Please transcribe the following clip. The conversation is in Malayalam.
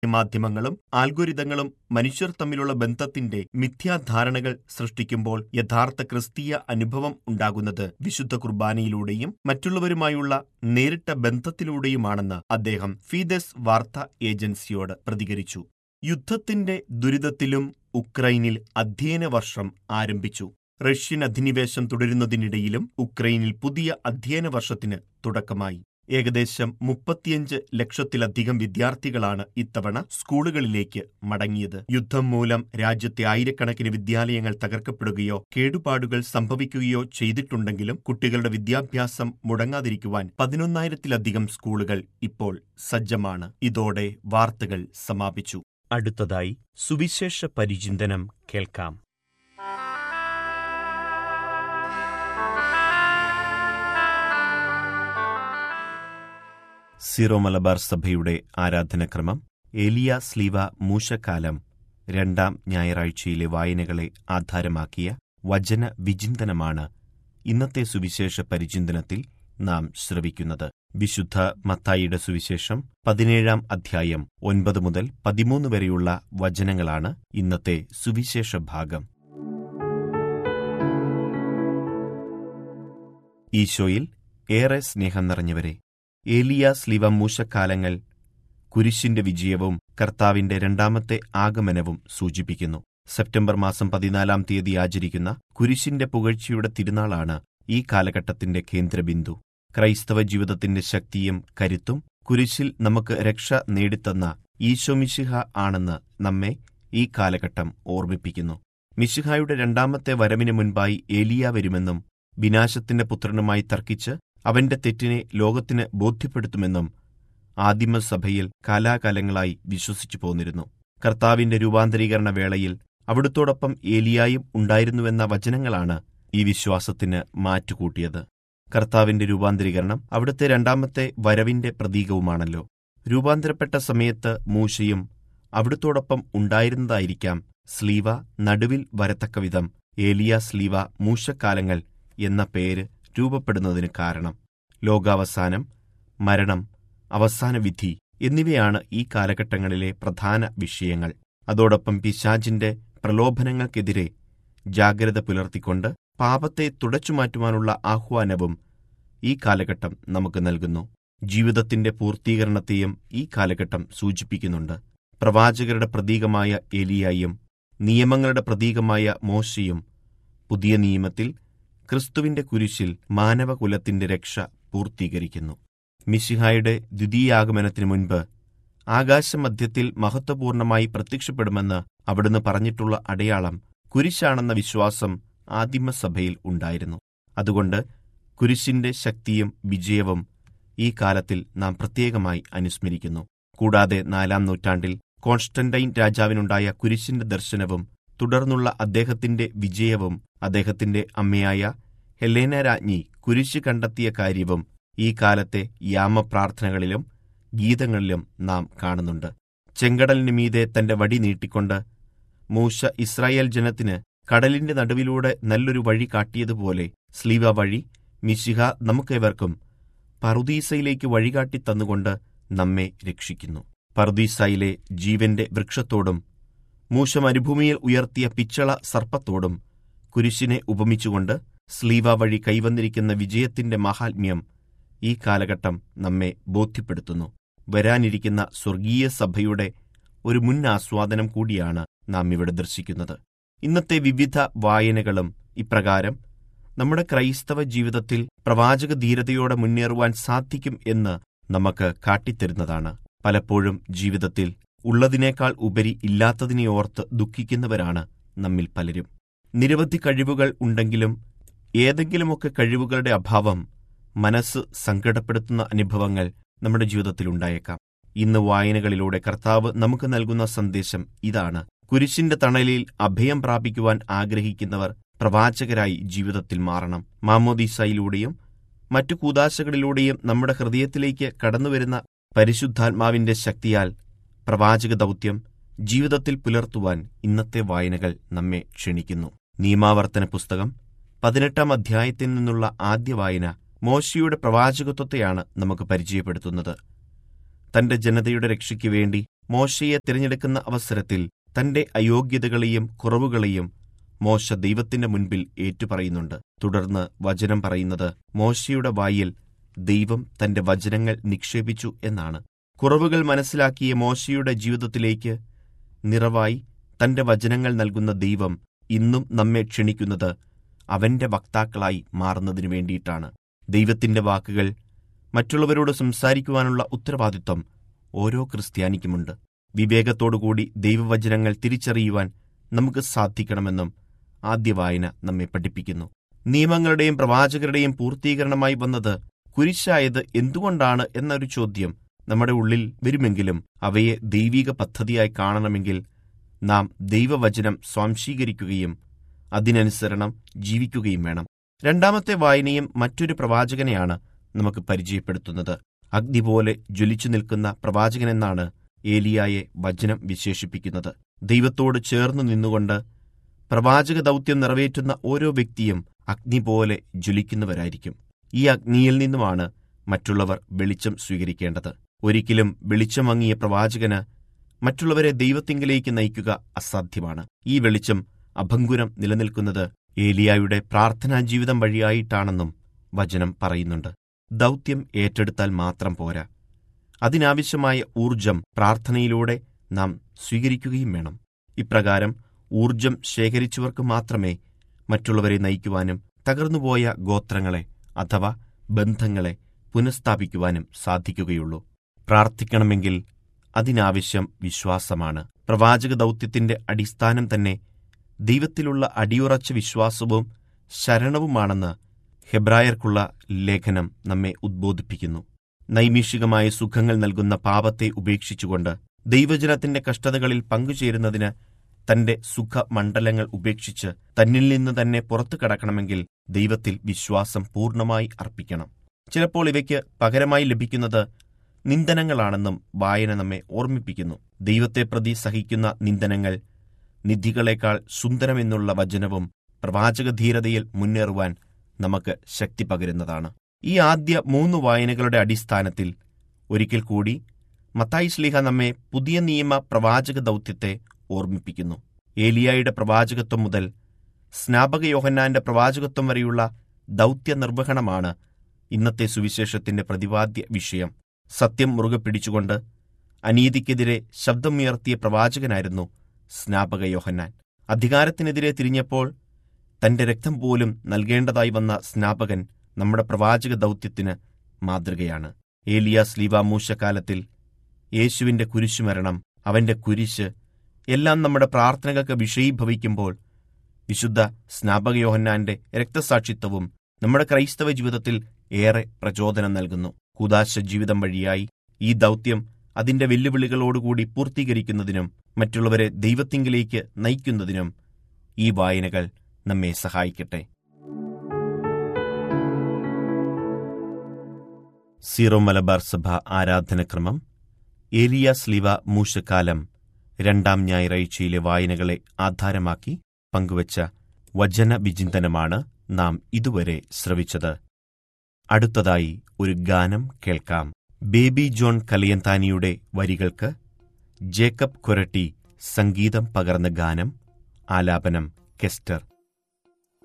മാധ്യമങ്ങളും ആൽഗോരിതങ്ങളും മനുഷ്യർ തമ്മിലുള്ള ബന്ധത്തിന്റെ മിഥ്യാധാരണകൾ സൃഷ്ടിക്കുമ്പോൾ യഥാർത്ഥ ക്രിസ്തീയ അനുഭവം ഉണ്ടാകുന്നത് വിശുദ്ധ കുർബാനയിലൂടെയും മറ്റുള്ളവരുമായുള്ള നേരിട്ട ബന്ധത്തിലൂടെയുമാണെന്ന് അദ്ദേഹം ഫീദസ് വാർത്താ ഏജൻസിയോട് പ്രതികരിച്ചു യുദ്ധത്തിന്റെ ദുരിതത്തിലും ഉക്രൈനിൽ അധ്യയന വർഷം ആരംഭിച്ചു റഷ്യൻ അധിനിവേശം തുടരുന്നതിനിടയിലും ഉക്രൈനിൽ പുതിയ അധ്യയന വർഷത്തിന് തുടക്കമായി ഏകദേശം മുപ്പത്തിയഞ്ച് ലക്ഷത്തിലധികം വിദ്യാർത്ഥികളാണ് ഇത്തവണ സ്കൂളുകളിലേക്ക് മടങ്ങിയത് യുദ്ധം മൂലം രാജ്യത്തെ ആയിരക്കണക്കിന് വിദ്യാലയങ്ങൾ തകർക്കപ്പെടുകയോ കേടുപാടുകൾ സംഭവിക്കുകയോ ചെയ്തിട്ടുണ്ടെങ്കിലും കുട്ടികളുടെ വിദ്യാഭ്യാസം മുടങ്ങാതിരിക്കുവാൻ പതിനൊന്നായിരത്തിലധികം സ്കൂളുകൾ ഇപ്പോൾ സജ്ജമാണ് ഇതോടെ വാർത്തകൾ സമാപിച്ചു അടുത്തതായി സുവിശേഷ പരിചിന്തനം കേൾക്കാം സീറോ മലബാർ സഭയുടെ ആരാധനക്രമം ഏലിയ സ്ലീവ മൂശക്കാലം രണ്ടാം ഞായറാഴ്ചയിലെ വായനകളെ ആധാരമാക്കിയ വചന വിചിന്തനമാണ് ഇന്നത്തെ സുവിശേഷ പരിചിന്തനത്തിൽ നാം ശ്രവിക്കുന്നത് വിശുദ്ധ മത്തായിയുടെ സുവിശേഷം പതിനേഴാം അധ്യായം ഒൻപത് മുതൽ പതിമൂന്ന് വരെയുള്ള വചനങ്ങളാണ് ഇന്നത്തെ സുവിശേഷ ഭാഗം ഈശോയിൽ ഏറെ സ്നേഹം നിറഞ്ഞവരെ ഏലിയ സ്ലിവ മൂശക്കാലങ്ങൾ കുരിശിന്റെ വിജയവും കർത്താവിന്റെ രണ്ടാമത്തെ ആഗമനവും സൂചിപ്പിക്കുന്നു സെപ്റ്റംബർ മാസം പതിനാലാം തീയതി ആചരിക്കുന്ന കുരിശിന്റെ പുകഴ്ചയുടെ തിരുനാളാണ് ഈ കാലഘട്ടത്തിന്റെ കേന്ദ്രബിന്ദു ക്രൈസ്തവ ജീവിതത്തിന്റെ ശക്തിയും കരുത്തും കുരിശിൽ നമുക്ക് രക്ഷ നേടിത്തന്ന ഈശോ മിശിഹ ആണെന്ന് നമ്മെ ഈ കാലഘട്ടം ഓർമ്മിപ്പിക്കുന്നു മിശിഹായുടെ രണ്ടാമത്തെ വരവിന് മുൻപായി ഏലിയ വരുമെന്നും വിനാശത്തിന്റെ പുത്രനുമായി തർക്കിച്ച് അവന്റെ തെറ്റിനെ ലോകത്തിന് ബോധ്യപ്പെടുത്തുമെന്നും ആദിമസഭയിൽ കാലാകാലങ്ങളായി വിശ്വസിച്ചു പോന്നിരുന്നു കർത്താവിന്റെ രൂപാന്തരീകരണ വേളയിൽ അവിടുത്തോടൊപ്പം ഏലിയായും ഉണ്ടായിരുന്നുവെന്ന വചനങ്ങളാണ് ഈ വിശ്വാസത്തിന് മാറ്റുകൂട്ടിയത് കർത്താവിന്റെ രൂപാന്തരീകരണം അവിടുത്തെ രണ്ടാമത്തെ വരവിന്റെ പ്രതീകവുമാണല്ലോ രൂപാന്തരപ്പെട്ട സമയത്ത് മൂശയും അവിടുത്തോടൊപ്പം ഉണ്ടായിരുന്നതായിരിക്കാം സ്ലീവ നടുവിൽ വരത്തക്കവിധം ഏലിയ സ്ലീവ മൂശക്കാലങ്ങൾ എന്ന പേര് രൂപപ്പെടുന്നതിന് കാരണം ലോകാവസാനം മരണം അവസാന വിധി എന്നിവയാണ് ഈ കാലഘട്ടങ്ങളിലെ പ്രധാന വിഷയങ്ങൾ അതോടൊപ്പം പിശാജിന്റെ പ്രലോഭനങ്ങൾക്കെതിരെ ജാഗ്രത പുലർത്തിക്കൊണ്ട് പാപത്തെ തുടച്ചുമാറ്റുവാനുള്ള ആഹ്വാനവും ഈ കാലഘട്ടം നമുക്ക് നൽകുന്നു ജീവിതത്തിന്റെ പൂർത്തീകരണത്തെയും ഈ കാലഘട്ടം സൂചിപ്പിക്കുന്നുണ്ട് പ്രവാചകരുടെ പ്രതീകമായ ഏലിയായും നിയമങ്ങളുടെ പ്രതീകമായ മോശയും പുതിയ നിയമത്തിൽ ക്രിസ്തുവിന്റെ കുരിശിൽ മാനവകുലത്തിന്റെ രക്ഷ പൂർത്തീകരിക്കുന്നു മിശിഹായുടെ ദ്വിതീയാഗമനത്തിനു മുൻപ് ആകാശമധ്യത്തിൽ മഹത്വപൂർണമായി പ്രത്യക്ഷപ്പെടുമെന്ന് അവിടുന്ന് പറഞ്ഞിട്ടുള്ള അടയാളം കുരിശാണെന്ന വിശ്വാസം ആദിമസഭയിൽ ഉണ്ടായിരുന്നു അതുകൊണ്ട് കുരിശിന്റെ ശക്തിയും വിജയവും ഈ കാലത്തിൽ നാം പ്രത്യേകമായി അനുസ്മരിക്കുന്നു കൂടാതെ നാലാം നൂറ്റാണ്ടിൽ കോൺസ്റ്റന്റൈൻ രാജാവിനുണ്ടായ കുരിശിന്റെ ദർശനവും തുടർന്നുള്ള അദ്ദേഹത്തിന്റെ വിജയവും അദ്ദേഹത്തിന്റെ അമ്മയായ ഹെലേന രാജ്ഞി കുരിശ് കണ്ടെത്തിയ കാര്യവും ഈ കാലത്തെ യാമപ്രാർത്ഥനകളിലും ഗീതങ്ങളിലും നാം കാണുന്നുണ്ട് ചെങ്കടലിന് മീതെ തന്റെ വടി നീട്ടിക്കൊണ്ട് മൂശ ഇസ്രായേൽ ജനത്തിന് കടലിന്റെ നടുവിലൂടെ നല്ലൊരു വഴി കാട്ടിയതുപോലെ സ്ലീവ വഴി മിശിഹ നമുക്കേവർക്കും പറുദീസയിലേക്ക് വഴികാട്ടി തന്നുകൊണ്ട് നമ്മെ രക്ഷിക്കുന്നു പറുദീസയിലെ ജീവന്റെ വൃക്ഷത്തോടും മൂശ മരുഭൂമിയിൽ ഉയർത്തിയ പിച്ചള സർപ്പത്തോടും കുരിശിനെ ഉപമിച്ചുകൊണ്ട് സ്ലീവ വഴി കൈവന്നിരിക്കുന്ന വിജയത്തിന്റെ മാഹാത്മ്യം ഈ കാലഘട്ടം നമ്മെ ബോധ്യപ്പെടുത്തുന്നു വരാനിരിക്കുന്ന സ്വർഗീയ സഭയുടെ ഒരു മുൻ ആസ്വാദനം കൂടിയാണ് നാം ഇവിടെ ദർശിക്കുന്നത് ഇന്നത്തെ വിവിധ വായനകളും ഇപ്രകാരം നമ്മുടെ ക്രൈസ്തവ ജീവിതത്തിൽ പ്രവാചക ധീരതയോടെ മുന്നേറുവാൻ സാധിക്കും എന്ന് നമുക്ക് കാട്ടിത്തരുന്നതാണ് പലപ്പോഴും ജീവിതത്തിൽ ഉള്ളതിനേക്കാൾ ഉപരി ഇല്ലാത്തതിനെ ഓർത്ത് ദുഃഖിക്കുന്നവരാണ് നമ്മിൽ പലരും നിരവധി കഴിവുകൾ ഉണ്ടെങ്കിലും ഏതെങ്കിലുമൊക്കെ കഴിവുകളുടെ അഭാവം മനസ്സ് സങ്കടപ്പെടുത്തുന്ന അനുഭവങ്ങൾ നമ്മുടെ ജീവിതത്തിൽ ഉണ്ടായേക്കാം ഇന്ന് വായനകളിലൂടെ കർത്താവ് നമുക്ക് നൽകുന്ന സന്ദേശം ഇതാണ് കുരിശിന്റെ തണലിൽ അഭയം പ്രാപിക്കുവാൻ ആഗ്രഹിക്കുന്നവർ പ്രവാചകരായി ജീവിതത്തിൽ മാറണം മാമോദീസയിലൂടെയും മറ്റു കൂതാശകളിലൂടെയും നമ്മുടെ ഹൃദയത്തിലേക്ക് കടന്നുവരുന്ന പരിശുദ്ധാത്മാവിന്റെ ശക്തിയാൽ പ്രവാചക ദൗത്യം ജീവിതത്തിൽ പുലർത്തുവാൻ ഇന്നത്തെ വായനകൾ നമ്മെ ക്ഷണിക്കുന്നു നിയമാവർത്തന പുസ്തകം പതിനെട്ടാം അധ്യായത്തിൽ നിന്നുള്ള ആദ്യ വായന മോശയുടെ പ്രവാചകത്വത്തെയാണ് നമുക്ക് പരിചയപ്പെടുത്തുന്നത് തന്റെ ജനതയുടെ രക്ഷയ്ക്ക് വേണ്ടി മോശയെ തിരഞ്ഞെടുക്കുന്ന അവസരത്തിൽ തന്റെ അയോഗ്യതകളെയും കുറവുകളെയും മോശ ദൈവത്തിന്റെ മുൻപിൽ ഏറ്റുപറയുന്നുണ്ട് തുടർന്ന് വചനം പറയുന്നത് മോശയുടെ വായിൽ ദൈവം തന്റെ വചനങ്ങൾ നിക്ഷേപിച്ചു എന്നാണ് കുറവുകൾ മനസ്സിലാക്കിയ മോശയുടെ ജീവിതത്തിലേക്ക് നിറവായി തന്റെ വചനങ്ങൾ നൽകുന്ന ദൈവം ഇന്നും നമ്മെ ക്ഷണിക്കുന്നത് അവന്റെ വക്താക്കളായി മാറുന്നതിനു വേണ്ടിയിട്ടാണ് ദൈവത്തിന്റെ വാക്കുകൾ മറ്റുള്ളവരോട് സംസാരിക്കുവാനുള്ള ഉത്തരവാദിത്വം ഓരോ ക്രിസ്ത്യാനിക്കുമുണ്ട് വിവേകത്തോടുകൂടി ദൈവവചനങ്ങൾ തിരിച്ചറിയുവാൻ നമുക്ക് സാധിക്കണമെന്നും ആദ്യ വായന നമ്മെ പഠിപ്പിക്കുന്നു നിയമങ്ങളുടെയും പ്രവാചകരുടെയും പൂർത്തീകരണമായി വന്നത് കുരിശായത് എന്തുകൊണ്ടാണ് എന്നൊരു ചോദ്യം നമ്മുടെ ഉള്ളിൽ വരുമെങ്കിലും അവയെ ദൈവിക പദ്ധതിയായി കാണണമെങ്കിൽ നാം ദൈവവചനം സ്വാംശീകരിക്കുകയും അതിനനുസരണം ജീവിക്കുകയും വേണം രണ്ടാമത്തെ വായനയും മറ്റൊരു പ്രവാചകനെയാണ് നമുക്ക് പരിചയപ്പെടുത്തുന്നത് അഗ്നി പോലെ ജ്വലിച്ചു നിൽക്കുന്ന പ്രവാചകനെന്നാണ് ഏലിയായെ വചനം വിശേഷിപ്പിക്കുന്നത് ദൈവത്തോട് ചേർന്നു നിന്നുകൊണ്ട് പ്രവാചക ദൗത്യം നിറവേറ്റുന്ന ഓരോ വ്യക്തിയും അഗ്നി പോലെ ജ്വലിക്കുന്നവരായിരിക്കും ഈ അഗ്നിയിൽ നിന്നുമാണ് മറ്റുള്ളവർ വെളിച്ചം സ്വീകരിക്കേണ്ടത് ഒരിക്കലും വെളിച്ചമങ്ങിയ പ്രവാചകന് മറ്റുള്ളവരെ ദൈവത്തിങ്കിലേക്ക് നയിക്കുക അസാധ്യമാണ് ഈ വെളിച്ചം അഭംഗുരം നിലനിൽക്കുന്നത് ഏലിയായുടെ പ്രാർത്ഥനാ ജീവിതം വഴിയായിട്ടാണെന്നും വചനം പറയുന്നുണ്ട് ദൗത്യം ഏറ്റെടുത്താൽ മാത്രം പോരാ അതിനാവശ്യമായ ഊർജം പ്രാർത്ഥനയിലൂടെ നാം സ്വീകരിക്കുകയും വേണം ഇപ്രകാരം ഊർജം ശേഖരിച്ചവർക്ക് മാത്രമേ മറ്റുള്ളവരെ നയിക്കുവാനും തകർന്നുപോയ ഗോത്രങ്ങളെ അഥവാ ബന്ധങ്ങളെ പുനഃസ്ഥാപിക്കുവാനും സാധിക്കുകയുള്ളൂ പ്രാർത്ഥിക്കണമെങ്കിൽ അതിനാവശ്യം വിശ്വാസമാണ് പ്രവാചക ദൗത്യത്തിന്റെ അടിസ്ഥാനം തന്നെ ദൈവത്തിലുള്ള അടിയുറച്ച വിശ്വാസവും ശരണവുമാണെന്ന് ഹെബ്രായർക്കുള്ള ലേഖനം നമ്മെ ഉദ്ബോധിപ്പിക്കുന്നു നൈമിഷികമായ സുഖങ്ങൾ നൽകുന്ന പാപത്തെ ഉപേക്ഷിച്ചുകൊണ്ട് ദൈവജനത്തിന്റെ കഷ്ടതകളിൽ പങ്കുചേരുന്നതിന് തന്റെ സുഖമണ്ഡലങ്ങൾ ഉപേക്ഷിച്ച് തന്നിൽ നിന്ന് തന്നെ പുറത്തു കടക്കണമെങ്കിൽ ദൈവത്തിൽ വിശ്വാസം പൂർണ്ണമായി അർപ്പിക്കണം ചിലപ്പോൾ ഇവയ്ക്ക് പകരമായി ലഭിക്കുന്നത് നിന്ദനങ്ങളാണെന്നും വായന നമ്മെ ഓർമ്മിപ്പിക്കുന്നു ദൈവത്തെ പ്രതി സഹിക്കുന്ന നിന്ദനങ്ങൾ നിധികളെക്കാൾ സുന്ദരമെന്നുള്ള വചനവും പ്രവാചകധീരതയിൽ മുന്നേറുവാൻ നമുക്ക് ശക്തി പകരുന്നതാണ് ഈ ആദ്യ മൂന്ന് വായനകളുടെ അടിസ്ഥാനത്തിൽ ഒരിക്കൽ കൂടി മത്തായി ശ്ലീഹ നമ്മെ പുതിയ നിയമ പ്രവാചക ദൗത്യത്തെ ഓർമ്മിപ്പിക്കുന്നു ഏലിയായുടെ പ്രവാചകത്വം മുതൽ സ്നാപക യോഹന്നാന്റെ പ്രവാചകത്വം വരെയുള്ള ദൗത്യ നിർവഹണമാണ് ഇന്നത്തെ സുവിശേഷത്തിന്റെ പ്രതിപാദ്യ വിഷയം സത്യം മുറുകെ പിടിച്ചുകൊണ്ട് അനീതിക്കെതിരെ ശബ്ദമുയർത്തിയ പ്രവാചകനായിരുന്നു സ്നാപക യോഹന്നാൻ അധികാരത്തിനെതിരെ തിരിഞ്ഞപ്പോൾ തന്റെ രക്തം പോലും നൽകേണ്ടതായി വന്ന സ്നാപകൻ നമ്മുടെ പ്രവാചക ദൗത്യത്തിന് മാതൃകയാണ് ഏലിയ സ്ലീവ മൂശക്കാലത്തിൽ യേശുവിന്റെ കുരിശുമരണം അവന്റെ കുരിശ് എല്ലാം നമ്മുടെ പ്രാർത്ഥനകൾക്ക് വിഷയീഭവിക്കുമ്പോൾ വിശുദ്ധ സ്നാപക യോഹന്നാന്റെ രക്തസാക്ഷിത്വവും നമ്മുടെ ക്രൈസ്തവ ജീവിതത്തിൽ ഏറെ പ്രചോദനം നൽകുന്നു കൂതാശ ജീവിതം വഴിയായി ഈ ദൗത്യം അതിന്റെ വെല്ലുവിളികളോടുകൂടി പൂർത്തീകരിക്കുന്നതിനും മറ്റുള്ളവരെ ദൈവത്തിങ്കിലേക്ക് നയിക്കുന്നതിനും ഈ വായനകൾ നമ്മെ സഹായിക്കട്ടെ സീറോ മലബാർ സഭ ആരാധനക്രമം ഏലിയ സ്ലിവ മൂശക്കാലം രണ്ടാം ഞായറാഴ്ചയിലെ വായനകളെ ആധാരമാക്കി പങ്കുവച്ച വചന വിചിന്തനമാണ് നാം ഇതുവരെ ശ്രവിച്ചത് അടുത്തതായി ഒരു ഗാനം കേൾക്കാം ബേബി ജോൺ കലിയന്താനിയുടെ വരികൾക്ക് ജേക്കബ് കൊരട്ടി സംഗീതം പകർന്ന ഗാനം ആലാപനം കെസ്റ്റർ